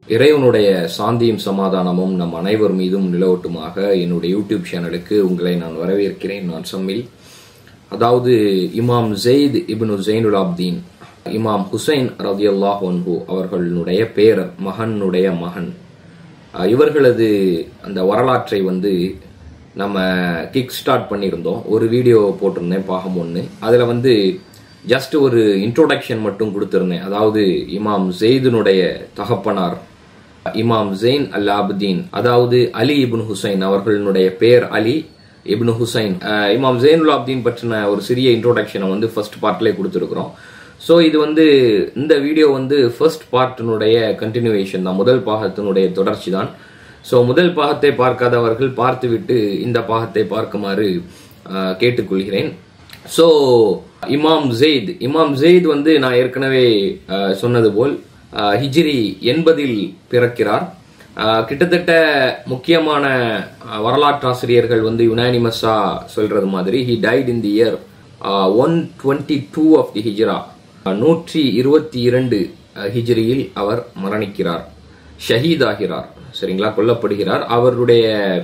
இறைவனுடைய சாந்தியும் சமாதானமும் நம் அனைவர் மீதும் நிலவட்டுமாக என்னுடைய யூடியூப் சேனலுக்கு உங்களை நான் வரவேற்கிறேன் நான் சம்மில் அதாவது இமாம் ஜெயித் இப்னு ஜெயினுல் ஆப்தீன் இமாம் ஹுசைன் ரதியல்லாஹ் ஒன்ஹு அவர்களுடைய பேரர் மகனுடைய மகன் அஹ் இவர்களது அந்த வரலாற்றை வந்து நம்ம கிக் ஸ்டார்ட் பண்ணியிருந்தோம் ஒரு வீடியோ போட்டிருந்தேன் பாகம் ஒன்று அதில் வந்து ஜஸ்ட் ஒரு இன்ட்ரோடக்ஷன் மட்டும் கொடுத்திருந்தேன் அதாவது இமாம் ஜெயிதுனுடைய தகப்பனார் இமாம் ஜெயின் அல் ஆபுதீன் அதாவது அலி இப்னு ஹுசைன் அவர்களுடைய பெயர் அலி இப்னு ஹுசைன் அஹ் இமாம் ஜெயினுல் ஆப்தீன் பற்றின ஒரு சிறிய இன்ட்ரோடக்ஷனை வந்து ஃபர்ஸ்ட் பார்ட்லேயே கொடுத்துருக்குறோம் ஸோ இது வந்து இந்த வீடியோ வந்து ஃபர்ஸ்ட் பார்ட்டினுடைய கண்டினியூவேஷன் தான் முதல் பாகத்தினுடைய தொடர்ச்சி தான் ஸோ முதல் பாகத்தை பார்க்காதவர்கள் பார்த்துவிட்டு இந்த பாகத்தை பார்க்குமாறு அஹ், கேட்டுக்கொள்கிறேன் ஸோ இமாம் ஜெயித் இமாம் ஜெயித் வந்து நான் ஏற்கனவே அஹ், சொன்னது போல் அஹ், ஹிஜ்ரி எண்பதில் பிறக்கிறார் அஹ், கிட்டத்தட்ட முக்கியமான அஹ், வரலாற்றாசிரியர்கள் வந்து யுனானிமஸா சொல்றது மாதிரி he died in the year one twenty two of the ஹிஜ்ரா நூற்றி இருபத்தி இரண்டு ஹிஜ்ரியில் அவர் மரணிக்கிறார் ஷஹீத் ஆகிறார் சரிங்களா கொல்லப்படுகிறார் அவருடைய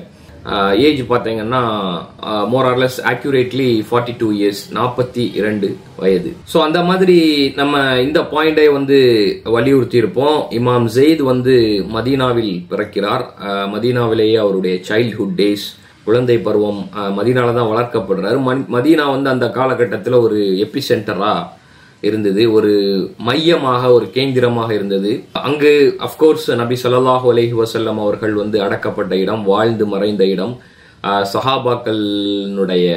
ஏஜ் பார்த்தீங்கன்னா more or less accurately forty two years நாற்பத்தி இரண்டு வயது ஸோ அந்த மாதிரி நம்ம இந்த பாயிண்டை வந்து வலியுறுத்தி இருப்போம் இமாம் ஜெயித் வந்து மதீனாவில் பிறக்கிறார் அஹ், மதீனாவிலேயே அவருடைய சைல்ட்ஹுட் டேஸ் குழந்தை பருவம் அஹ், மதீனால தான் வளர்க்கப்படுறாரு மன்- மதீனா வந்து அந்த காலகட்டத்தில் ஒரு எபி சென்டரா இருந்தது ஒரு மையமாக ஒரு கேந்திரமாக இருந்தது அங்கு அப்கோர்ஸ் நபி ஸல்லல்லாஹு அலைஹி வஸல்லம் அவர்கள் வந்து அடக்கப்பட்ட இடம் வாழ்ந்து மறைந்த இடம் ஆஹ் சஹாபாக்களினுடைய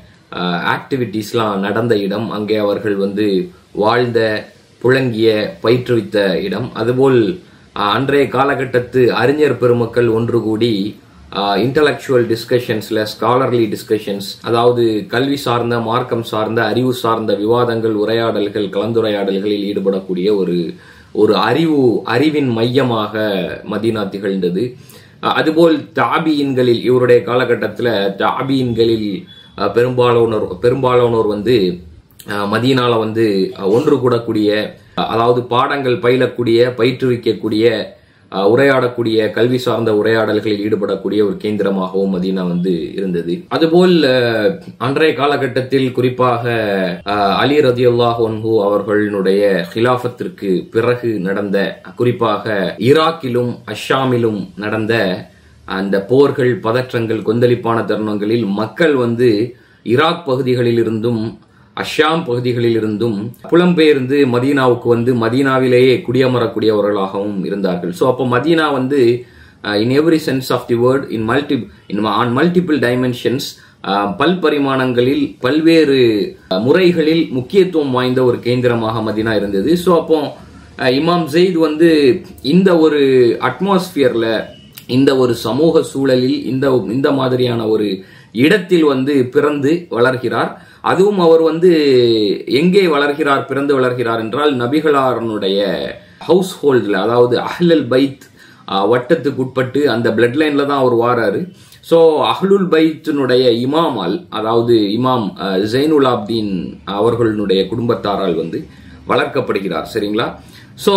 ஆக்டிவிட்டீஸ்லாம் நடந்த இடம் அங்கே அவர்கள் வந்து வாழ்ந்த புழங்கிய பயிற்றுவித்த இடம் அதுபோல் ஆஹ் அன்றைய காலகட்டத்து அறிஞர் பெருமக்கள் ஒன்று கூடி இன்டலெக்சுவல் டிஸ்கஷன்ஸ்ல ஸ்காலர்லி டிஸ்கஷன்ஸ் அதாவது கல்வி சார்ந்த மார்க்கம் சார்ந்த அறிவு சார்ந்த விவாதங்கள் உரையாடல்கள் கலந்துரையாடல்களில் ஈடுபடக்கூடிய ஒரு ஒரு அறிவு அறிவின் மையமாக மதீனா திகழ்ந்தது அஹ் அதுபோல் தாபியின்களில் இவருடைய காலகட்டத்தில் தாபியின்களில் அஹ், பெரும்பாலானோர் பெரும்பாலானோர் வந்து அஹ், மதீனால வந்து அஹ், ஒன்று கூடக்கூடிய அஹ், அதாவது பாடங்கள் பயிலக்கூடிய பயிற்றுவிக்கக்கூடிய அஹ், உரையாடக்கூடிய கல்வி சார்ந்த உரையாடல்களில் ஈடுபடக்கூடிய ஒரு கேந்திரமாகவும் மதீனா வந்து இருந்தது அதுபோல் அஹ், அன்றைய காலகட்டத்தில் குறிப்பாக அஹ், அலி ரதியுல்லாஹ் ஒன்ஹு அவர்களுடைய ஹிலாஃபத்திற்கு பிறகு நடந்த குறிப்பாக ஈராக்கிலும் அஷாமிலும் நடந்த அந்த போர்கள் பதற்றங்கள் கொந்தளிப்பான தருணங்களில் மக்கள் வந்து ஈராக் பகுதிகளில் இருந்தும் அஷாம் பகுதிகளில் இருந்தும் புலம்பெயர்ந்து மதீனாவுக்கு வந்து மதீனாவிலேயே குடியமரக்கூடியவர்களாகவும் இருந்தார்கள் ஸோ அப்போ மதீனா வந்து in every sense of the word in multi in on multiple dimensions பல் பரிமாணங்களில் பல்வேறு அஹ், முறைகளில் முக்கியத்துவம் வாய்ந்த ஒரு கேந்திரமாக மதீனா இருந்தது ஸோ அப்போ அஹ், இமாம் ஜெயித் வந்து இந்த ஒரு அட்மாஸ்பியர்ல இந்த ஒரு சமூக சூழலில் இந்த இந்த மாதிரியான ஒரு இடத்தில் வந்து பிறந்து வளர்கிறார் அதுவும் அவர் வந்து எங்கே வளர்கிறார் பிறந்து வளர்கிறார் என்றால் நபிகளாரனுடைய ஹவுஸ் ஹோல்டில் அதாவது அஹ்லல் பைத் ஆஹ், வட்டத்துக்கு உட்பட்டு அந்த பிளட் லைன்ல தான் அவர் வாராரு ஸோ அஹ்லுல் பைத்தினுடைய இமாமால் அதாவது இமாம் ஆஹ், ஜெயினுல் ஆப்தீன் அவர்களுடைய குடும்பத்தாரால் வந்து வளர்க்கப்படுகிறார் சரிங்களா ஸோ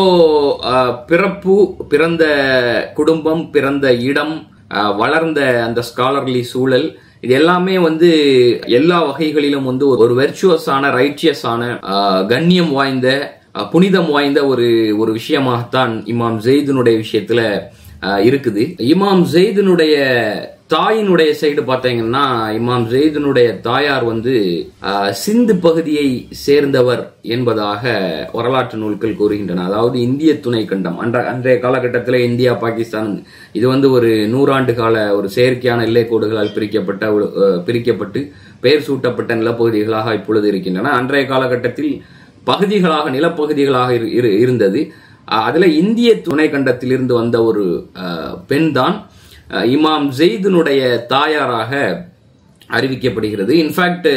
பிறப்பு பிறந்த குடும்பம் பிறந்த இடம் அஹ், வளர்ந்த அந்த ஸ்காலர்லி சூழல் இது எல்லாமே வந்து எல்லா வகைகளிலும் வந்து ஒரு வெர்ச்சுவஸான ரைச்சியஸான கண்ணியம் வாய்ந்த அஹ், புனிதம் வாய்ந்த ஒரு ஒரு விஷயமாகத்தான் இமாம் ஜெயிதுனுடைய விஷயத்துல அஹ், இருக்குது இமாம் ஜெயிதுனுடைய தாயினுடைய சைடு பார்த்தீங்கன்னா இமாம் ஜெயிதுனுடைய தாயார் வந்து அஹ், சிந்து பகுதியை சேர்ந்தவர் என்பதாக வரலாற்று நூல்கள் கூறுகின்றன அதாவது இந்திய துணை கண்டம் அன்ற அன்றைய காலகட்டத்தில் இந்தியா பாகிஸ்தான் இது வந்து ஒரு நூறாண்டு கால ஒரு செயற்கையான எல்லைக்கோடுகளால் பிரிக்கப்பட்ட ஒரு, அஹ், பிரிக்கப்பட்டு பெயர் சூட்டப்பட்ட நிலப்பகுதிகளாக இப்பொழுது இருக்கின்றன அன்றைய காலகட்டத்தில் பகுதிகளாக நிலப்பகுதிகளாக இரு- இரு- இருந்தது அஹ், அதுல இந்திய துணை கண்டத்திலிருந்து வந்த ஒரு அஹ், பெண் தான் அஹ், இமாம் ஜெயிதுனுடைய தாயாராக அறிவிக்கப்படுகிறது இன்ஃபேக்ட்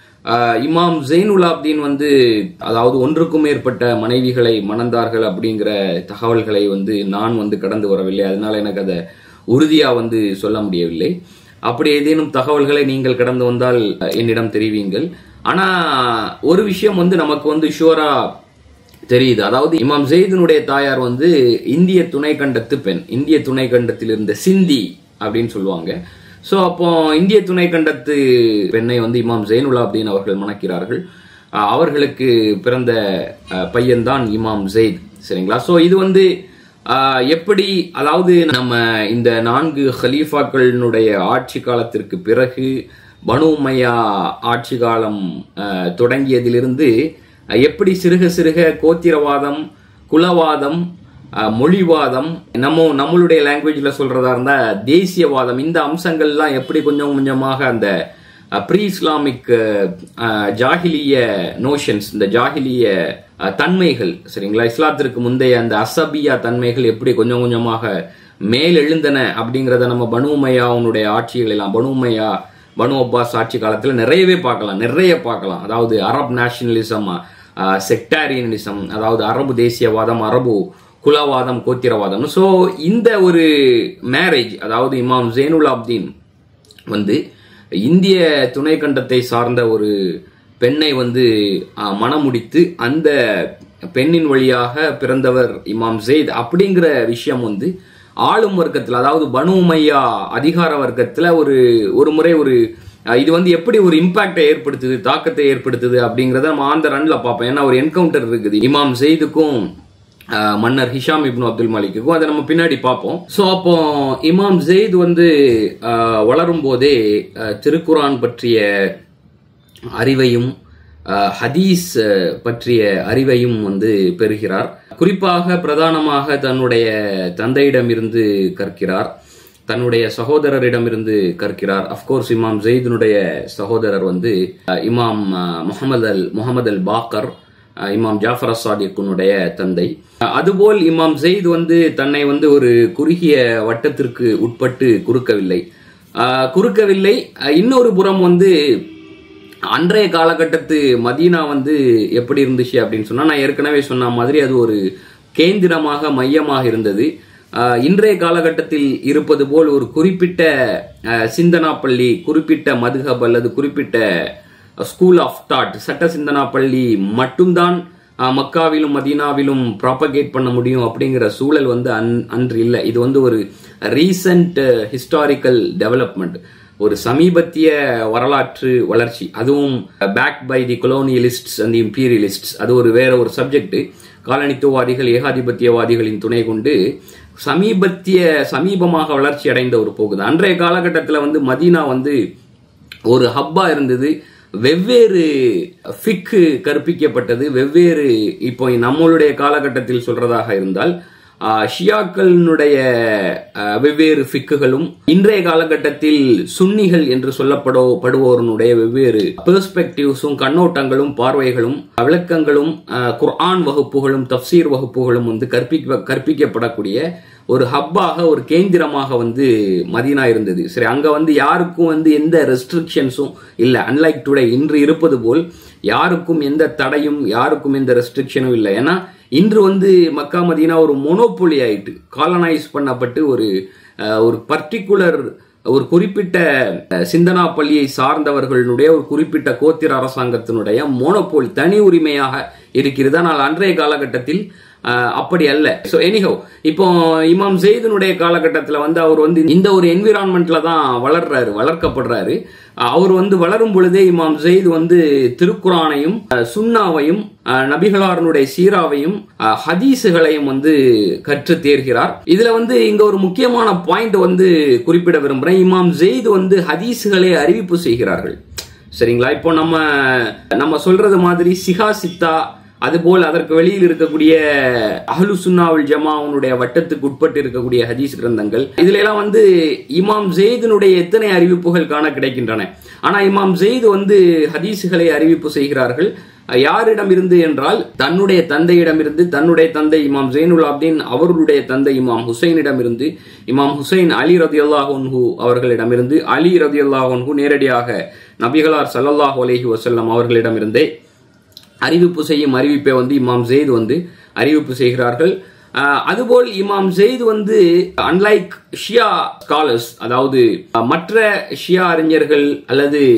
இமாம் ஜெயினுல் ஆப்தீன் வந்து அதாவது ஒன்றுக்கும் மேற்பட்ட மனைவிகளை மணந்தார்கள் அப்படிங்கிற தகவல்களை வந்து நான் வந்து கடந்து வரவில்லை அதனால எனக்கு அதை உறுதியா வந்து சொல்ல முடியவில்லை அப்படி ஏதேனும் தகவல்களை நீங்கள் கடந்து வந்தால் என்னிடம் தெரிவிங்கள் ஆனா ஒரு விஷயம் வந்து நமக்கு வந்து ஷுவரா தெரியுது அதாவது இமாம் ஜெயிதனுடைய தாயார் வந்து இந்திய துணை கண்டத்து பெண் இந்திய துணை கண்டத்தில் இருந்த சிந்தி அப்படின்னு சொல்லுவாங்க சோ அப்போ இந்திய துணை கண்டத்து பெண்ணை வந்து இமாம் ஜெயினுலாப்தீன் அவர்கள் மணக்கிறார்கள் அஹ் அவர்களுக்கு பிறந்த அஹ், பையன்தான் இமாம் ஜெயித் சரிங்களா சோ இது வந்து அஹ், எப்படி அதாவது நம்ம இந்த நான்கு ஹலீஃபாக்களினுடைய ஆட்சி காலத்திற்கு பிறகு பனு உமையா ஆட்சி காலம் அஹ், தொடங்கியதிலிருந்து அஹ், எப்படி சிறுக சிறுக கோத்திரவாதம் குலவாதம் அஹ், மொழிவாதம் நம்ம நம்மளுடைய லாங்குவேஜ்ல சொல்றதா இருந்தா தேசியவாதம் இந்த அம்சங்கள்லாம் எப்படி கொஞ்சம் கொஞ்சமாக அந்த ப்ரீ இஸ்லாமிக் ஜாகிலிய நோஷன்ஸ் இந்த ஜாகிலிய அஹ், தன்மைகள் சரிங்களா இஸ்லாத்திற்கு முந்தைய அந்த அசபியா தன்மைகள் எப்படி கொஞ்சம் கொஞ்சமாக மேலெழுந்தன அப்படிங்கறத நம்ம பனு உமையாவுடைய ஆட்சிகள் எல்லாம் பனு உமையா பனு அப்பாஸ் ஆட்சி காலத்துல நிறையவே பார்க்கலாம் நிறைய பார்க்கலாம் அதாவது அரப் நேஷனலிசம் செக்டாரியனிசம் அதாவது அரபு தேசியவாதம் அரபு குலவாதம் கோத்திரவாதம் ஸோ இந்த ஒரு மேரேஜ் அதாவது இமாம் ஜெயினுல் ஆப்தீன் வந்து இந்திய துணை கண்டத்தை சார்ந்த ஒரு பெண்ணை வந்து அஹ், மணமுடித்து அந்த பெண்ணின் வழியாக பிறந்தவர் இமாம் ஜெயித் அப்படிங்கிற விஷயம் வந்து ஆளும் வர்க்கத்தில் அதாவது பனு உமையா அதிகார வர்க்கத்தில் ஒரு ஒரு முறை ஒரு அஹ், இது வந்து எப்படி ஒரு இம்பாக்டை ஏற்படுத்துது தாக்கத்தை ஏற்படுத்துது அப்படிங்கறத நம்ம ஆந்த ரன்ல பார்ப்போம் ஏன்னா ஒரு என்கவுண்டர் இருக்குது இமாம் ஜெயிதுக்கும் அஹ், மன்னர் ஹிஷாம் இப்னு அப்துல் மாலிக்குக்கும் அதை நம்ம பின்னாடி பார்ப்போம் ஸோ அப்போ இமாம் ஜெயித் வந்து அஹ், வளரும் போதே அஹ், திருக்குரான் பற்றிய அறிவையும் அஹ், ஹதீஸ் அஹ், பற்றிய அறிவையும் வந்து பெறுகிறார் குறிப்பாக பிரதானமாக தன்னுடைய தந்தையிடமிருந்து கற்கிறார் தன்னுடைய சகோதரரிடமிருந்து கற்கிறார் அஃப்கோர்ஸ் இமாம் ஜெயிதனுடைய சகோதரர் வந்து அஹ், இமாம் முகமது அல் முகமது அல் பாக்கர் அஹ், இமாம் ஜாஃபர் சாதிக்குனுடைய தந்தை அஹ், அதுபோல் இமாம் ஜெயித் வந்து தன்னை வந்து ஒரு குறுகிய வட்டத்திற்கு உட்பட்டு குறுக்கவில்லை அஹ், குறுக்கவில்லை அஹ், இன்னொரு புறம் வந்து அன்றைய காலகட்டத்து மதீனா வந்து எப்படி இருந்துச்சு அப்படின்னு சொன்னா நான் ஏற்கனவே சொன்ன மாதிரி அது ஒரு கேந்திரமாக மையமாக இருந்தது ஆஹ் இன்றைய காலகட்டத்தில் இருப்பது போல் ஒரு குறிப்பிட்ட ஆஹ், சிந்தனா பள்ளி குறிப்பிட்ட மதுஹப் அல்லது குறிப்பிட்ட ஸ்கூல் ஆஃப் தாட் சட்ட சிந்தனா பள்ளி மட்டும்தான் ஆஹ், மக்காவிலும் மதீனாவிலும் ப்ராபகேட் பண்ண முடியும் அப்படிங்கிற சூழல் வந்து அன்- அன்று இல்லை இது வந்து ஒரு ரீசன்ட் ஹிஸ்டாரிக்கல் டெவலப்மெண்ட் ஒரு சமீபத்திய வரலாற்று வளர்ச்சி அதுவும் back by the colonialists and imperialists அது ஒரு வேற ஒரு சப்ஜெக்ட் காலனித்துவவாதிகள் ஏகாதிபத்தியவாதிகளின் துணை கொண்டு சமீபத்திய சமீபமாக வளர்ச்சி அடைந்த ஒரு போகுது அன்றைய காலகட்டத்தில் வந்து மதீனா வந்து ஒரு ஹப்பா இருந்தது வெவ்வேறு ஃபிக்கு கற்பிக்கப்பட்டது வெவ்வேறு இப்போ நம்மளுடைய காலகட்டத்தில் சொல்றதாக இருந்தால் ஆஹ், ஷியாக்களினுடைய ஆஹ், வெவ்வேறு ஃபிக்குகளும் இன்றைய காலகட்டத்தில் சுன்னிகள் என்று சொல்லப்படோ படுவோருடைய வெவ்வேறு பெர்ஸ்பெக்டிவ்ஸும் கண்ணோட்டங்களும் பார்வைகளும் விளக்கங்களும் ஆஹ், குர்ஆன் வகுப்புகளும் தப்சீர் வகுப்புகளும் வந்து கற்பிக்க கற்பிக்கப்படக்கூடிய ஒரு ஹப்பாக ஒரு கேந்திரமாக வந்து மதீனா இருந்தது சரி அங்க வந்து யாருக்கும் வந்து எந்த ரெஸ்ட்ரிக்ஷன்ஸும் இல்ல அன்லைக் டுடே இன்று இருப்பது போல் யாருக்கும் எந்த தடையும் யாருக்கும் எந்த ரெஸ்ட்ரிக்ஷனும் இல்லை ஏன்னா இன்று வந்து மக்கா மதீனா ஒரு மொனோபொலி ஆயிட்டு காலனைஸ் பண்ணப்பட்டு ஒரு அஹ், ஒரு பர்டிகுலர் ஒரு குறிப்பிட்ட அஹ், சிந்தனா பள்ளியை சார்ந்தவர்களுடைய ஒரு குறிப்பிட்ட கோத்திர அரசாங்கத்தினுடைய மோனோபோல் தனி உரிமையாக இருக்கிறது ஆனால் அன்றைய காலகட்டத்தில் அஹ், அப்படி அல்ல ஸோ எனிஹோ இப்போ இமாம் ஜெயிதனுடைய காலகட்டத்தில் வந்து அவர் வந்து இந்த ஒரு என்விரான்மெண்ட்ல தான் வளர்றாரு வளர்க்கப்படுறாரு அஹ், அவர் வந்து வளரும் பொழுதே இமாம் ஜெயித் வந்து திருக்குரானையும் அஹ், சுன்னாவையும் அஹ், நபிகளாரனுடைய சீராவையும் அஹ், ஹதீஸுகளையும் வந்து கற்று தேர்கிறார் இதுல வந்து இங்க ஒரு முக்கியமான பாயிண்ட் வந்து குறிப்பிட விரும்புறேன் இமாம் ஜெயித் வந்து ஹதீஸுகளை அறிவிப்பு செய்கிறார்கள் சரிங்களா இப்போ நம்ம நம்ம சொல்றது மாதிரி சிஹா சித்தா அதுபோல் அதற்கு வெளியில் இருக்கக்கூடிய அஹ்லு சுன்னாவுல் ஜமாவுனுடைய வட்டத்துக்கு உட்பட்டு இருக்கக்கூடிய ஹதீஸ் கிரந்தங்கள் இதுல எல்லாம் வந்து இமாம் ஜெயிதனுடைய எத்தனை அறிவிப்புகள் காண கிடைக்கின்றன ஆனா இமாம் ஜெயித் வந்து ஹதீஸுகளை அறிவிப்பு செய்கிறார்கள் யாரிடம் இருந்து என்றால் தன்னுடைய தந்தையிடமிருந்து தன்னுடைய தந்தை இமாம் ஜெயினுல் ஆப்தீன் அவர்களுடைய தந்தை இமாம் ஹுசைனிடம் இருந்து இமாம் ஹுசைன் அலி ரதியுல்லாஹு அவர்களிடமிருந்து அலி ரதியுல்லாஹு நேரடியாக நபிகளார் ஸல்லல்லாஹு அலைஹி வஸல்லம் அவர்களிடமிருந்தே அறிவிப்பு செய்யும் அறிவிப்பை வந்து இமாம் ஜெயித் வந்து அறிவிப்பு செய்கிறார்கள் அஹ், அதுபோல் இமாம் ஜெயித் வந்து அன்லைக் ஷியா ஸ்காலர்ஸ் அதாவது அஹ், மற்ற ஷியா அறிஞர்கள் அல்லது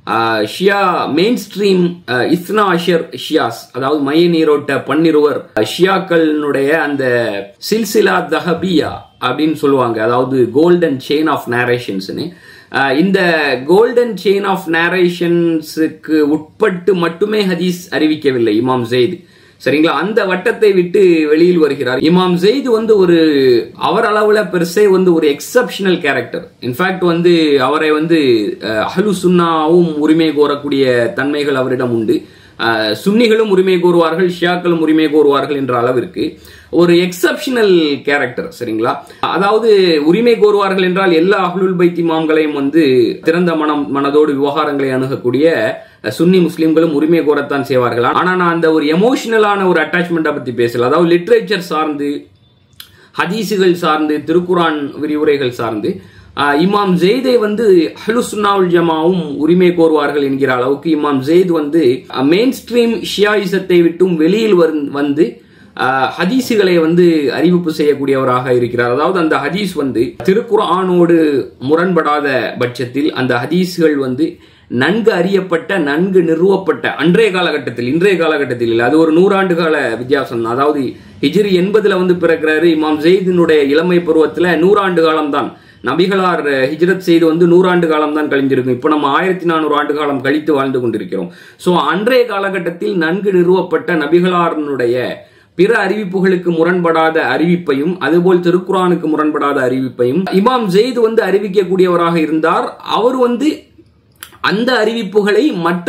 ஆஹ், ஷியா மெயின் ஸ்ட்ரீம் இஸ்னா அஷர் ஷியாஸ் அதாவது மைய நீரோட்ட பன்னிருவர் ஷியாக்களினுடைய அந்த சில்சிலா தஹபியா அப்படின்னு சொல்லுவாங்க அதாவது கோல்டன் செயின் ஆஃப் நேரேஷன்ஸ்னு இந்த கோல்டன் செயின் ஆஃப் நேரேஷன்ஸுக்கு உட்பட்டு மட்டுமே ஹதீஸ் அறிவிக்கவில்லை இமாம் ஜெயித் சரிங்களா அந்த வட்டத்தை விட்டு வெளியில் வருகிறார் இமாம் ஜெயித் வந்து ஒரு அவர் அளவுல பெருசே வந்து ஒரு எக்ஸப்ஷனல் கேரக்டர் இன்ஃபேக்ட் வந்து அவரை வந்து அஹ், அஹ்லு சுன்னாவும் உரிமை கோரக்கூடிய தன்மைகள் அவரிடம் உண்டு அஹ், சுன்னிகளும் உரிமை கோருவார்கள் ஷியாக்களும் உரிமை கோருவார்கள் என்ற அளவிற்கு ஒரு எக்ஸப்ஷனல் கேரக்டர் சரிங்களா அதாவது உரிமை கோருவார்கள் என்றால் எல்லா அஹ்லுல் பைத் இமாம்களையும் வந்து திறந்த மனம் மனதோடு விவகாரங்களை அணுகக்கூடிய சுன்னி முஸ்லிம்களும் உரிமை கோரத்தான் செய்வார்கள் ஆனா நான் அந்த ஒரு எமோஷனலான ஒரு அட்டாச்மெண்ட்டை பத்தி பேசல அதாவது லிட்ரேச்சர் சார்ந்து ஹதீஸுகள் சார்ந்து திருக்குரான் விரிவுரைகள் சார்ந்து ஆஹ், இமாம் ஜெய்தை வந்து அஹ்லுசுன்னாவுல் ஜமாவும் உரிமை கோருவார்கள் என்கிற அளவுக்கு இமாம் ஜெயித் வந்து மெயின் ஸ்ட்ரீம் ஷியாயிசத்தை விட்டும் வெளியில் வந்- வந்து ஆஹ், ஹதீஸுகளை வந்து அறிவிப்பு செய்யக்கூடியவராக இருக்கிறார் அதாவது அந்த ஹதீஸ் வந்து திருக்குர்ஆனோடு முரண்படாத பட்சத்தில் அந்த ஹதீஸ்கள் வந்து நன்கு அறியப்பட்ட நன்கு நிறுவப்பட்ட அன்றைய காலகட்டத்தில் இன்றைய காலகட்டத்தில் இல்லை அது ஒரு நூறாண்டு கால வித்தியாசம் தான். அதாவது ஹிஜ்ரி எண்பதுல வந்து பிறக்கிறாரு இமாம் ஜெயிதினுடைய இளமை பருவத்துல நூறாண்டு காலம்தான் நபிகளார் ஹிஜ்ரத் செய்து வந்து நூறாண்டு காலம் தான் கழிஞ்சிருக்கும் இப்போ நம்ம ஆயிரத்தி நானூறு ஆண்டு காலம் கழித்து வாழ்ந்து கொண்டிருக்கிறோம் சோ அன்றைய காலகட்டத்தில் நன்கு நிறுவப்பட்ட நபிகளாரனுடைய பிற அறிவிப்புகளுக்கு முரண்படாத அறிவிப்பையும் அதுபோல் திருக்குரானுக்கு முரண்படாத அறிவிப்பையும் இமாம் ஜெயித் வந்து அறிவிக்கக்கூடியவராக இருந்தார் அவர் வந்து அந்த அறிவிப்புகளை மற்ற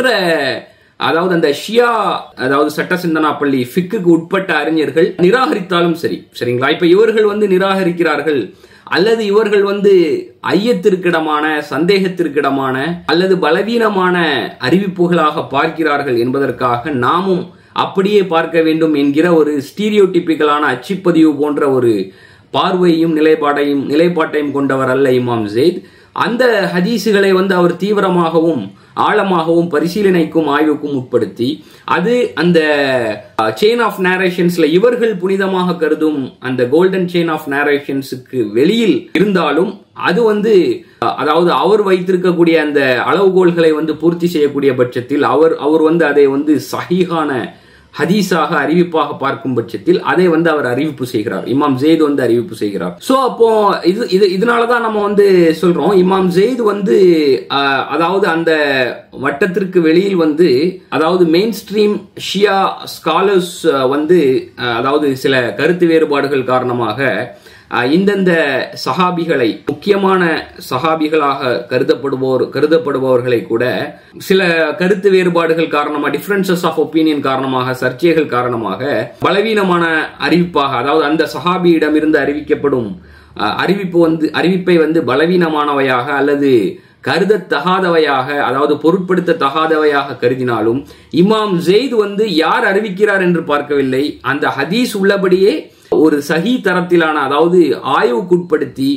அதாவது அந்த ஷியா அதாவது சட்ட சிந்தனா பள்ளி ஃபிக்குக்கு உட்பட்ட அறிஞர்கள் நிராகரித்தாலும் சரி சரிங்களா இப்ப இவர்கள் வந்து நிராகரிக்கிறார்கள் அல்லது இவர்கள் வந்து ஐயத்திற்கிடமான சந்தேகத்திற்கிடமான அல்லது பலவீனமான அறிவிப்புகளாக பார்க்கிறார்கள் என்பதற்காக நாமும் அப்படியே பார்க்க வேண்டும் என்கிற ஒரு ஸ்டீரியோடிப்பிக்கலான அச்சுப்பதிவு போன்ற ஒரு பார்வையும் நிலைப்பாடையும் நிலைப்பாட்டையும் கொண்டவர் அல்ல இமாம் ஜெயித் அந்த ஹதீஸுகளை வந்து அவர் தீவிரமாகவும் ஆழமாகவும் பரிசீலனைக்கும் ஆய்வுக்கும் உட்படுத்தி அது அந்த செயின் ஆஃப் நேரேஷன்ஸ்ல இவர்கள் புனிதமாக கருதும் அந்த கோல்டன் செயின் ஆஃப் நேரேஷன்ஸுக்கு வெளியில் இருந்தாலும் அது வந்து அஹ், அதாவது அவர் வைத்திருக்கக்கூடிய அந்த அளவுகோல்களை வந்து பூர்த்தி செய்யக்கூடிய பட்சத்தில் அவர் அவர் வந்து அதை வந்து சஹீஹான ஹதீஸாக அறிவிப்பாக பார்க்கும் பட்சத்தில் அதை வந்து அவர் அறிவிப்பு செய்கிறார் இமாம் ஜெயித் வந்து அறிவிப்பு செய்கிறார் சோ அப்போ இது இது இதனாலதான் நம்ம வந்து சொல்றோம் இமாம் ஜெயித் வந்து அஹ், அதாவது அந்த வட்டத்திற்கு வெளியில் வந்து அதாவது மெயின் ஸ்ட்ரீம் ஷியா ஸ்காலர்ஸ் வந்து அஹ், அதாவது சில கருத்து வேறுபாடுகள் காரணமாக அஹ், இந்தந்த சஹாபிகளை முக்கியமான சஹாபிகளாக கருதப்படுவோர் கருதப்படுபவர்களை கூட சில கருத்து வேறுபாடுகள் காரணமாக டிஃபரன்சஸ் ஆஃப் ஒப்பீனியன் காரணமாக சர்ச்சைகள் காரணமாக பலவீனமான அறிவிப்பாக அதாவது அந்த சஹாபியிடமிருந்து அறிவிக்கப்படும் அஹ், அறிவிப்பு வந்து அறிவிப்பை வந்து பலவீனமானவையாக அல்லது கருதத்தகாதவையாக அதாவது பொருட்படுத்த தகாதவையாக கருதினாலும் இமாம் ஜெயித் வந்து யார் அறிவிக்கிறார் என்று பார்க்கவில்லை அந்த ஹதீஸ் உள்ளபடியே ஒரு சஹி தரத்திலான அதாவது ஆய்வுக்குட்படுத்தி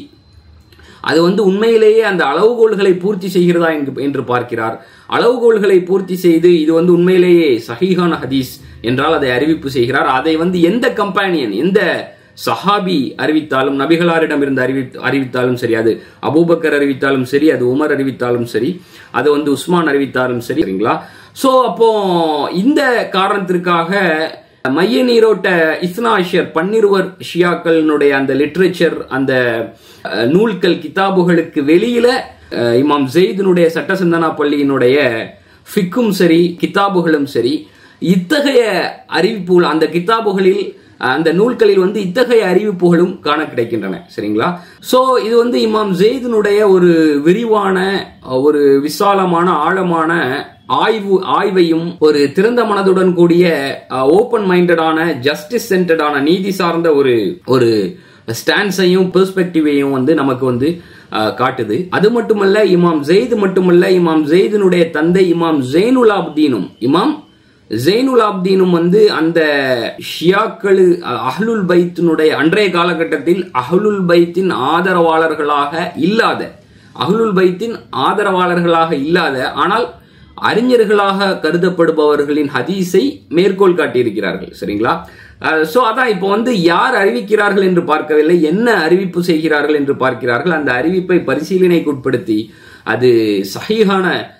அது வந்து உண்மையிலேயே அந்த அளவுகோல்களை பூர்த்தி செய்கிறதா என்று- என்று பார்க்கிறார் அளவுகோல்களை பூர்த்தி செய்து இது வந்து உண்மையிலேயே சஹீஹான ஹதீஸ் என்றால் அதை அறிவிப்பு செய்கிறார் அதை வந்து எந்த கம்பானியன் எந்த சஹாபி அறிவித்தாலும் நபிகளாரிடம் இருந்து அறிவி அறிவித்தாலும் சரி அது அபூபக்கர் அறிவித்தாலும் சரி அது உமர் அறிவித்தாலும் சரி அது வந்து உஸ்மான் அறிவித்தாலும் சரி சரிங்களா சோ அப்போ இந்த காரணத்திற்காக மைய நீரோட்ட இஸ்னாஷர் பன்னிருவர் ஷியாக்களினுடைய அந்த லிட்ரேச்சர் அந்த அஹ், நூல்கள் கிதாபுகளுக்கு வெளியில அஹ், இமாம் ஜெயிதினுடைய சட்ட சிந்தனா பள்ளியினுடைய ஃபிக்கும் சரி கிதாபுகளும் சரி இத்தகைய அறிவிப்புகள் அந்த கிதாபுகளில் அஹ், அந்த நூல்களில் வந்து இத்தகைய அறிவிப்புகளும் காண கிடைக்கின்றன சரிங்களா சோ இது வந்து இமாம் ஜெயிதினுடைய ஒரு விரிவான அஹ், ஒரு விசாலமான ஆழமான ஆய்வு ஆய்வையும் ஒரு திறந்த மனதுடன் கூடிய ஓபன் மைண்டடான ஜஸ்டிஸ் சென்டர்டான நீதி சார்ந்த ஒரு ஒரு ஸ்டான்ஸையும் பெர்ஸ்பெக்டிவையும் வந்து நமக்கு வந்து அஹ், காட்டுது அது மட்டுமல்ல இமாம் ஜெயித் மட்டுமல்ல இமாம் ஜெயிதினுடைய தந்தை இமாம் ஜெயினுல் ஆப்தீனும் இமாம் ஜெயினுல் ஆப்தீனும் வந்து அந்த ஷியாக்களு அஹ், அஹ்லுல் பைத்தினுடைய அன்றைய காலகட்டத்தில் அஹ்லுல் பைத்தின் ஆதரவாளர்களாக இல்லாத அஹ்லுல் பைத்தின் ஆதரவாளர்களாக இல்லாத ஆனால் அறிஞர்களாக கருதப்படுபவர்களின் ஹதீஸை மேற்கோள் காட்டியிருக்கிறார்கள் சரிங்களா சோ அதான் இப்போ வந்து யார் அறிவிக்கிறார்கள் என்று பார்க்கவில்லை என்ன அறிவிப்பு செய்கிறார்கள் என்று பார்க்கிறார்கள் அந்த அறிவிப்பை பரிசீலனைக்கு உட்படுத்தி அது சஹீஹான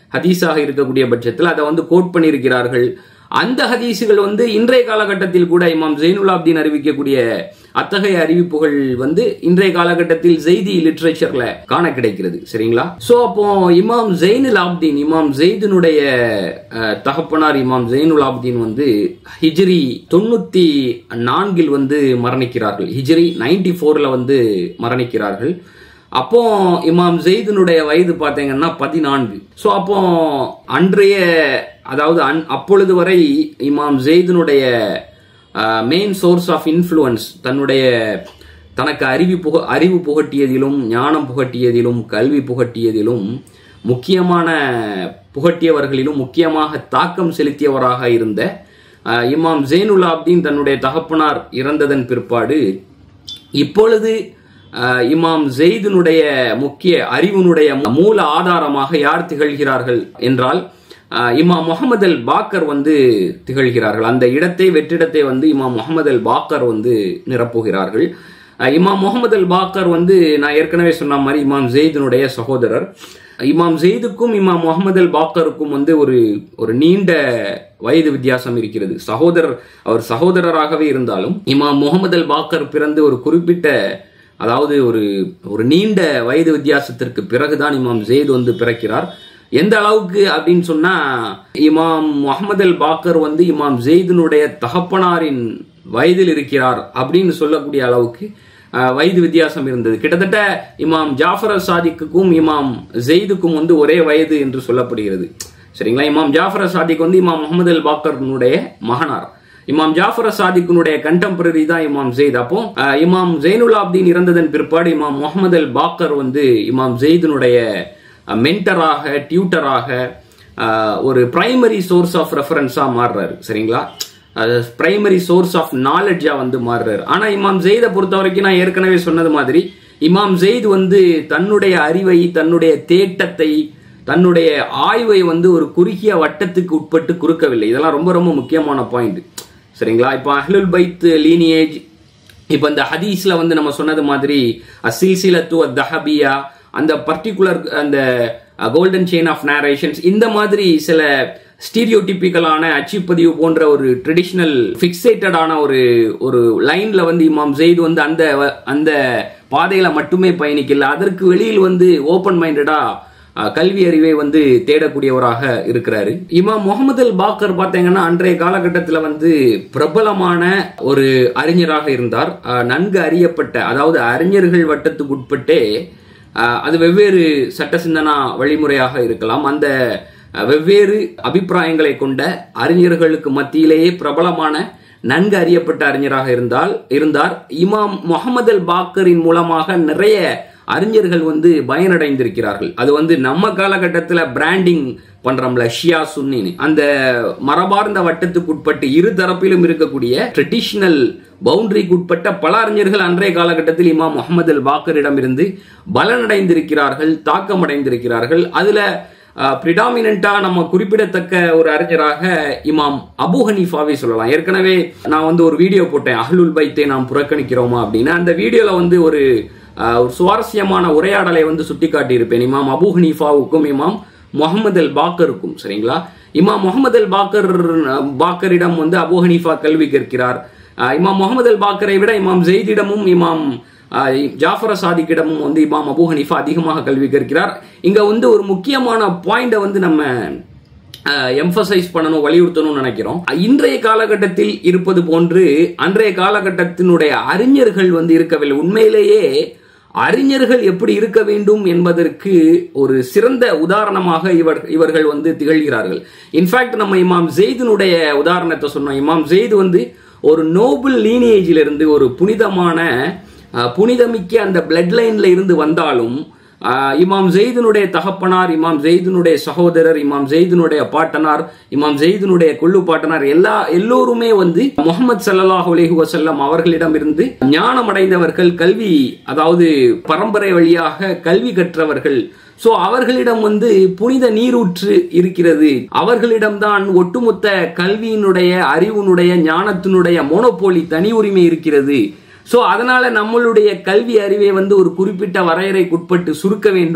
ஹதீஸாக இருக்கக்கூடிய பட்சத்தில் அதை வந்து கோட் பண்ணியிருக்கிறார்கள் அந்த ஹதீஸுகள் வந்து இன்றைய காலகட்டத்தில் கூட இமாம் ஜெயினுல் ஆப்தீன் அறிவிக்கக்கூடிய அத்தகைய அறிவிப்புகள் வந்து இன்றைய காலகட்டத்தில் செய்தி லிட்ரேச்சர்ல காண கிடைக்கிறது சரிங்களா சோ அப்போ இமாம் ஜெயினுல் ஆப்தீன் இமாம் ஜெயிதினுடைய அஹ், தகப்பனார் இமாம் ஜெயினுல் ஆப்தீன் வந்து ஹிஜ்ரி தொண்ணூத்தி நான்கில் வந்து மரணிக்கிறார்கள் ஹிஜ்ரி நைன்டி ஃபோர்ல வந்து மரணிக்கிறார்கள் அப்போ இமாம் ஜெயிதனுடைய வயது பார்த்தீங்கன்னா பதினான்கு ஸோ அப்போ அன்றைய அதாவது அன் அப்பொழுது வரை இமாம் ஜெயிதனுடைய மெயின் சோர்ஸ் ஆஃப் இன்ஃப்ளூயன்ஸ் தன்னுடைய தனக்கு அறிவு புக அறிவு புகட்டியதிலும் ஞானம் புகட்டியதிலும் கல்வி புகட்டியதிலும் முக்கியமான புகட்டியவர்களிலும் முக்கியமாக தாக்கம் செலுத்தியவராக இருந்த அஹ், இமாம் ஜெயினுல் ஆப்தீன் தன்னுடைய தகப்பனார் இறந்ததன் பிற்பாடு இப்பொழுது அஹ், இமாம் ஜெயிதினுடைய முக்கிய அறிவினுடைய மூல ஆதாரமாக யார் திகழ்கிறார்கள் என்றால் அஹ், இமாம் முகமது அல் பாக்கர் வந்து திகழ்கிறார்கள் அந்த இடத்தை வெற்றிடத்தை வந்து இமாம் முகமது அல் பாக்கர் வந்து நிரப்புகிறார்கள் அஹ், இமாம் முகமது அல் பாக்கர் வந்து நான் ஏற்கனவே சொன்ன மாதிரி இமாம் ஜெயிதினுடைய சகோதரர் இமாம் ஜெயிதுக்கும் இமாம் முகமது அல் பாக்கருக்கும் வந்து ஒரு ஒரு நீண்ட வயது வித்தியாசம் இருக்கிறது சகோதரர் அவர் சகோதரராகவே இருந்தாலும் இமாம் முகமது அல் பாக்கர் பிறந்து ஒரு குறிப்பிட்ட அதாவது ஒரு ஒரு நீண்ட வயது வித்தியாசத்திற்கு பிறகுதான் இமாம் ஜெயித் வந்து பிறக்கிறார் எந்த அளவுக்கு அப்படின்னு சொன்னா இமாம் முகமது அல் பாக்கர் வந்து இமாம் ஜெயிதினுடைய தகப்பனாரின் வயதில் இருக்கிறார் அப்படின்னு சொல்லக்கூடிய அளவுக்கு அஹ், வயது வித்தியாசம் இருந்தது கிட்டத்தட்ட இமாம் ஜாஃபர் அல் சாதிக்குக்கும் இமாம் ஜெயிதுக்கும் வந்து ஒரே வயது என்று சொல்லப்படுகிறது சரிங்களா இமாம் ஜாஃபர் அல் சாதிக் வந்து இமாம் முகமது அல் பாக்கர்னுடைய மகனார் இமாம் ஜாஃபர் சாதிக்குனுடைய கண்டெம்பரரி தான் இமாம் ஜெயித் அப்போ அஹ், இமாம் ஜெயினுல் ஆப்தீன் இறந்ததன் பிற்பாடு இமாம் முகமது அல் பாக்கர் வந்து இமாம் ஜெயிதினுடைய மென்டராக டியூட்டராக ஒரு பிரைமரி சோர்ஸ் ஆஃப் ரெஃபரன்ஸா மாறுறாரு சரிங்களா பிரைமரி சோர்ஸ் ஆஃப் நாலெட்ஜா வந்து மாறுறாரு ஆனா இமாம் ஜெயிதை பொறுத்த வரைக்கும் நான் ஏற்கனவே சொன்னது மாதிரி இமாம் ஜெயித் வந்து தன்னுடைய அறிவை தன்னுடைய தேட்டத்தை தன்னுடைய ஆய்வை வந்து ஒரு குறுகிய வட்டத்துக்கு உட்பட்டு குறுக்கவில்லை இதெல்லாம் ரொம்ப ரொம்ப முக்கியமான பாயிண்ட் சரிங்களா இப்போ அஹ்லுல் பைத் லீனியேஜ் இப்போ இந்த ஹதீஸ்ல வந்து நம்ம சொன்னது மாதிரி அசில்சிலத்து தஹபியா அந்த பர்டிகுலர் அந்த கோல்டன் செயின் ஆஃப் நேரேஷன்ஸ் இந்த மாதிரி சில ஸ்டீரியோடிபிக்கலான அச்சுப்பதிவு போன்ற ஒரு ட்ரெடிஷ்னல் ஃபிக்ஸேட்டடான ஒரு ஒரு லைன்ல வந்து இமாம் ஜெயித் வந்து அந்த அந்த பாதையில மட்டுமே பயணிக்கல அதற்கு வெளியில் வந்து ஓப்பன் மைண்டடா அஹ், கல்வி அறிவை வந்து தேடக்கூடியவராக இருக்கிறாரு இமாம் முகமது அல் பாக்கர் பார்த்தீங்கன்னா அன்றைய காலகட்டத்தில் வந்து பிரபலமான ஒரு அறிஞராக இருந்தார் அஹ், நன்கு அறியப்பட்ட அதாவது அறிஞர்கள் வட்டத்துக்கு உட்பட்டே அஹ், அது வெவ்வேறு சட்ட சிந்தனா வழிமுறையாக இருக்கலாம் அந்த அஹ், வெவ்வேறு அபிப்பிராயங்களை கொண்ட அறிஞர்களுக்கு மத்தியிலேயே பிரபலமான நன்கு அறியப்பட்ட அறிஞராக இருந்தால் இருந்தார் இமாம் முகமது அல் பாக்கரின் மூலமாக நிறைய அறிஞர்கள் வந்து பயனடைந்திருக்கிறார்கள் அது வந்து நம்ம காலகட்டத்தில் பிராண்டிங் பண்றோம்ல ஷியா சுன்னின்னு அந்த மரபார்ந்த வட்டத்துக்கு உட்பட்டு இரு தரப்பிலும் இருக்கக்கூடிய ட்ரெடிஷனல் பவுண்டரிக்கு உட்பட்ட பல அறிஞர்கள் அன்றைய காலகட்டத்தில் இமாம் முகமது அல் பாக்கரிடம் இருந்து பலனடைந்திருக்கிறார்கள் தாக்கமடைந்திருக்கிறார்கள் அதுல பிரிடாமினா நம்ம குறிப்பிடத்தக்க ஒரு அறிஞராக இமாம் அபு ஹனீஃபாவை சொல்லலாம் ஏற்கனவே நான் வந்து ஒரு வீடியோ போட்டேன் அஹ்லுல் பைத்தை நாம் புறக்கணிக்கிறோமா அப்படின்னு அந்த வீடியோல வந்து ஒரு அஹ், ஒரு சுவாரஸ்யமான உரையாடலை வந்து சுட்டிக்காட்டி இருப்பேன் இமாம் அபு ஹனீஃபாவுக்கும் இமாம் முகமது அல் பாக்கருக்கும் சரிங்களா இமாம் முகமது அல் பாக்கர் பாக்கரிடம் வந்து அபு ஹனீஃபா கல்வி கேட்கிறார் அஹ், இமாம் முகமது அல் பாக்கரை விட இமாம் ஜெயிதிடமும் இமாம் ஆஹ் ஜாஃபர் சாதிக்கிடமும் வந்து இமாம் அபு ஹனீஃபா அதிகமாக கல்வி கற்கிறார் இங்க வந்து ஒரு முக்கியமான பாயிண்ட வந்து நம்ம எம்பசைஸ் பண்ணணும் வலியுறுத்தணும்னு நினைக்கிறோம் இன்றைய காலகட்டத்தில் இருப்பது போன்று அன்றைய காலகட்டத்தினுடைய அறிஞர்கள் வந்து இருக்கவில்லை உண்மையிலேயே அறிஞர்கள் எப்படி இருக்க வேண்டும் என்பதற்கு ஒரு சிறந்த உதாரணமாக இவர் இவர்கள் வந்து திகழ்கிறார்கள் இன்ஃபேக்ட் நம்ம இமாம் ஜெயிதினுடைய உதாரணத்தை சொன்னோம் இமாம் ஜெயித் வந்து ஒரு நோபல் லீனியேஜில் இருந்து ஒரு புனிதமான அஹ், புனிதமிக்க அந்த பிளட் லைன்ல இருந்து வந்தாலும் ஆஹ் இமாம் ஜெயிதினுடைய தகப்பனார் இமாம் ஜெயிதினுடைய சகோதரர் இமாம் ஜெயிதினுடைய பாட்டனார் இமாம் ஜெயிதினுடைய கொள்ளு பாட்டனார் எல்லா எல்லோருமே வந்து முகமது ஸல்லல்லாஹு அலைஹி வஸல்லம் அவர்களிடம் இருந்து ஞானம் அடைந்தவர்கள் கல்வி அதாவது பரம்பரை வழியாக கல்வி கற்றவர்கள் சோ அவர்களிடம் வந்து புனித நீரூற்று இருக்கிறது அவர்களிடம்தான் ஒட்டுமொத்த கல்வியினுடைய அறிவினுடைய ஞானத்தினுடைய மோனோபோலி தனி உரிமை இருக்கிறது சோ அதனால நம்மளுடைய கல்வி அறிவை வந்து ஒரு குறிப்பிட்ட வரையறைக்குட்பட்டு சுருக்க வேண்டும்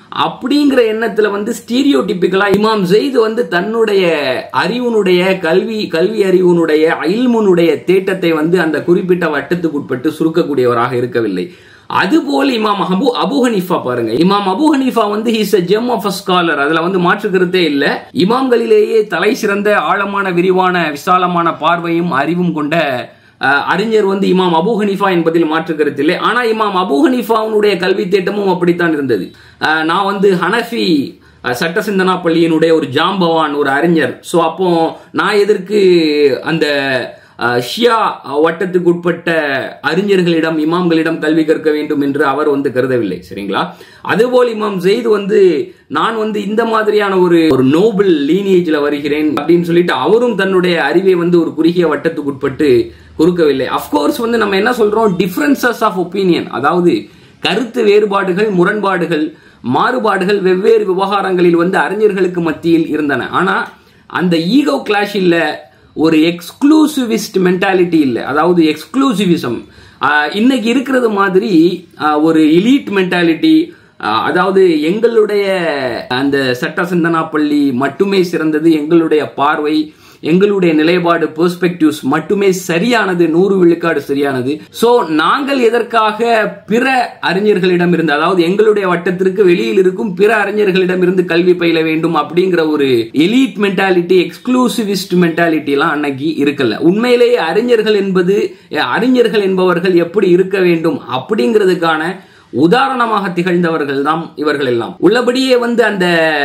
அப்படிங்கிற எண்ணத்துல வந்து ஸ்டீரியோ டிப்பிக்கலா இமாம் ஜெயித் வந்து தன்னுடைய அறிவுனுடைய கல்வி கல்வி அறிவுனுடைய இல்முனுடைய தேட்டத்தை வந்து அந்த குறிப்பிட்ட வட்டத்துக்குட்பட்டு சுருக்கக்கூடியவராக இருக்கவில்லை அதுபோல் இமாம் அபு அபு ஹனீஃபா பாருங்க இமாம் அபு ஹனீஃபா வந்து he's a gem of a scholar அதுல வந்து மாற்று கருத்தே இல்ல இமாம்களிலேயே தலை சிறந்த ஆழமான விரிவான விசாலமான பார்வையும் அறிவும் கொண்ட அஹ், அறிஞர் வந்து இமாம் அபு ஹனீஃபா என்பதில் மாற்று கருத்து இல்லை ஆனா இமாம் அபு ஹனீஃபாவுடைய கல்வி தேட்டமும் அப்படித்தான் இருந்தது அஹ், நான் வந்து ஹனஃபி அஹ், சட்ட சிந்தனா பள்ளியினுடைய ஒரு ஜாம்பவான் ஒரு அறிஞர் சோ அப்போ நான் எதற்கு அந்த அஹ், ஷியா வட்டத்துக்கு உட்பட்ட அறிஞர்களிடம் இமாம்களிடம் கல்வி கற்க வேண்டும் என்று அவர் வந்து கருதவில்லை சரிங்களா அதுபோல் இமாம் ஜெயித் வந்து நான் வந்து இந்த மாதிரியான ஒரு ஒரு நோபல் லீனியேஜ்ல வருகிறேன் அப்படின்னு சொல்லிட்டு அவரும் தன்னுடைய அறிவை வந்து ஒரு குறுகிய வட்டத்துக்கு உட்பட்டு குறுக்கவில்லை அஃப்கோர்ஸ் வந்து நம்ம என்ன சொல்றோம் டிஃபரன்சஸ் ஆஃப் ஒப்பீனியன் அதாவது கருத்து வேறுபாடுகள் முரண்பாடுகள் மாறுபாடுகள் வெவ்வேறு விவகாரங்களில் வந்து அறிஞர்களுக்கு மத்தியில் இருந்தன ஆனா அந்த ஈகோ கிளாஷ் இல்ல ஒரு எக்ஸ்க்ளூசிவிஸ்ட் மென்டாலிட்டி இல்ல அதாவது எக்ஸ்க்ளூசிவிசம் இன்னைக்கு இருக்கிறது மாதிரி ஆஹ், ஒரு எலீட் மென்டாலிட்டி அதாவது எங்களுடைய அந்த சட்ட சிந்தனா பள்ளி மட்டுமே சிறந்தது எங்களுடைய பார்வை எங்களுடைய நிலைப்பாடு பெர்ஸ்பெக்டிவ்ஸ் மட்டுமே சரியானது நூறு விழுக்காடு சரியானது சோ நாங்கள் எதற்காக பிற அறிஞர்களிடம் இருந்து அதாவது எங்களுடைய வட்டத்திற்கு வெளியில் இருக்கும் பிற அறிஞர்களிடம் இருந்து கல்வி பயில வேண்டும் அப்படிங்கிற ஒரு எலீட் மென்டாலிட்டி எக்ஸ்க்ளூசிவிஸ்ட் மென்டாலிட்டி எல்லாம் அன்னைக்கு இருக்கல உண்மையிலேயே அறிஞர்கள் என்பது அறிஞர்கள் என்பவர்கள் எப்படி இருக்க வேண்டும் அப்படிங்கிறதுக்கான உதாரணமாக திகழ்ந்தவர்கள் தான் இவர்கள் எல்லாம் உள்ளபடியே வந்து அந்த